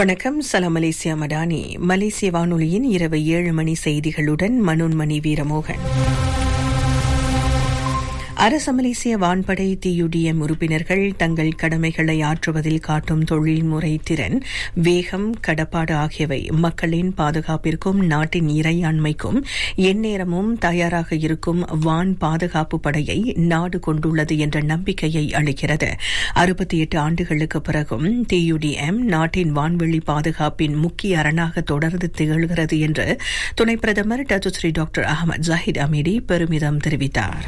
வணக்கம் சலாம் மலேசியா மடானி மலேசிய வானொலியின் இரவு ஏழு மணி செய்திகளுடன் மனோன்மணி வீரமோகன் அரச மலேசிய வான்படை டியுடிஎம் உறுப்பினர்கள் தங்கள் கடமைகளை ஆற்றுவதில் காட்டும் தொழில்முறை திறன் வேகம் கடப்பாடு ஆகியவை மக்களின் பாதுகாப்பிற்கும் நாட்டின் இறையாண்மைக்கும் எந்நேரமும் தயாராக இருக்கும் வான் பாதுகாப்பு படையை நாடு கொண்டுள்ளது என்ற நம்பிக்கையை அளிக்கிறது அறுபத்தி எட்டு ஆண்டுகளுக்கு பிறகும் டியுடிஎம் நாட்டின் வான்வெளி பாதுகாப்பின் முக்கிய அரணாக தொடர்ந்து திகழ்கிறது என்று துணை பிரதமர் Datuk Seri doctor Ahmad Zahid Hamidi பெருமிதம் தெரிவித்தார்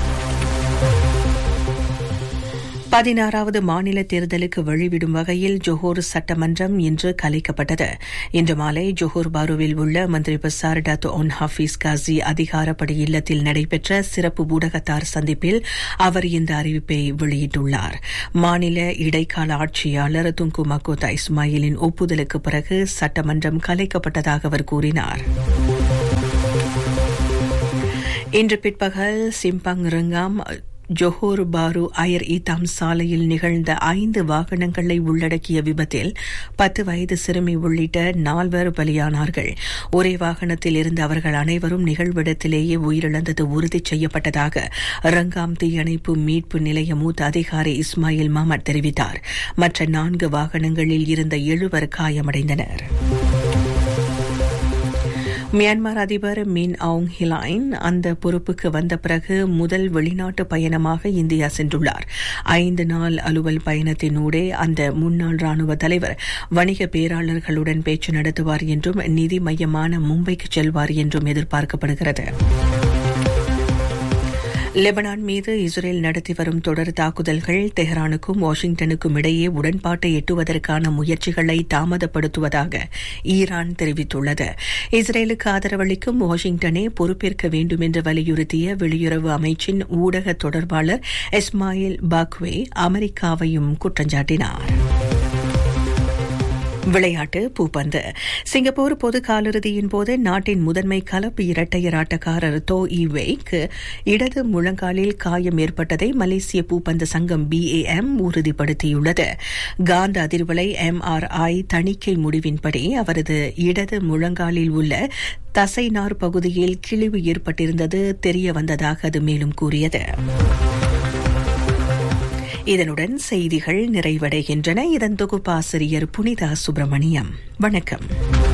பதினாறாவது மாநில தேர்தலுக்கு வழிவிடும் வகையில் ஜோஹர் சட்டமன்றம் இன்று கலைக்கப்பட்டது இன்று மாலை ஜோஹர் பாருவில் உள்ள மந்திரி பசார் டாத்து ஒன் ஹாஃபீஸ் காசி அதிகாரப்படி இல்லத்தில் நடைபெற்ற சிறப்பு ஊடகத்தார் சந்திப்பில் அவர் இந்த அறிவிப்பை வெளியிட்டுள்ளார் மாநில இடைக்கால ஆட்சியாளர் துங்கு மக்கோத்தா இஸ்மாயிலின் ஒப்புதலுக்கு பிறகு சட்டமன்றம் கலைக்கப்பட்டதாக அவர் கூறினார் இன்று பிற்பகல் சிம்பங் ரிங்காம் ஜொஹோர் பாரு அயர் ஈத்தாம் சாலையில் நிகழ்ந்த ஐந்து வாகனங்களை உள்ளடக்கிய விபத்தில் பத்து வயது சிறுமி உள்ளிட்ட நால்வர் பலியானார்கள் ஒரே வாகனத்தில் இருந்த அவர்கள் அனைவரும் நிகழ்விடத்திலேயே உயிரிழந்தது உறுதி செய்யப்பட்டதாக ரங்காம் தீயணைப்பு மீட்பு நிலைய மூத்த அதிகாரி இஸ்மாயில் மாமட் தெரிவித்தார் மற்ற நான்கு வாகனங்களில் இருந்த எழுவர் காயமடைந்தனர் மியான்மர் அதிபர் மின் ஆங் ஹிலாயின் அந்த பொறுப்புக்கு வந்த பிறகு முதல் வெளிநாட்டு பயணமாக இந்தியா சென்றுள்ளார் ஐந்து நாள் அலுவல் பயணத்தினூடே அந்த முன்னாள் ராணுவ தலைவர் வணிக பேராளர்களுடன் பேச்சு நடத்துவார் என்றும் நிதி மையமான மும்பைக்கு செல்வார் என்றும் எதிர்பார்க்கப்படுகிறது லெபனான் மீது இஸ்ரேல் நடத்தி வரும் தொடர் தாக்குதல்கள் தெஹ்ரானுக்கும் வாஷிங்டனுக்கும் இடையே உடன்பாட்டை எட்டுவதற்கான முயற்சிகளை தாமதப்படுத்துவதாக ஈரான் தெரிவித்துள்ளது இஸ்ரேலுக்கு ஆதரவளிக்கும் வாஷிங்டனே பொறுப்பேற்க வேண்டும் என்று வலியுறுத்திய வெளியுறவு அமைச்சின் ஊடக தொடர்பாளர் இஸ்மாயில் பாக்வே அமெரிக்காவையும் குற்றஞ்சாட்டினார் விளையாட்டு பூப்பந்து சிங்கப்பூர் பொது காலிறுதியின் போது நாட்டின் முதன்மை கலப்பு இரட்டையர் ஆட்டக்காரர் தோ இவேக்கு இடது முழங்காலில் காயம் ஏற்பட்டதை மலேசிய பூப்பந்து சங்கம் பிஏஎம் உறுதிப்படுத்தியுள்ளது காந்த அதிர்வலை எம்ஆர்ஐ தணிக்கை முடிவின்படி அவரது இடது முழங்காலில் உள்ள தசைநார் பகுதியில் கிழிவு ஏற்பட்டிருந்தது தெரிய வந்ததாக அது மேலும் கூறியது இதனுடன் செய்திகள் நிறைவடைகின்றன இதன் தொகுப்பாசிரியர் புனிதா சுப்பிரமணியம் வணக்கம்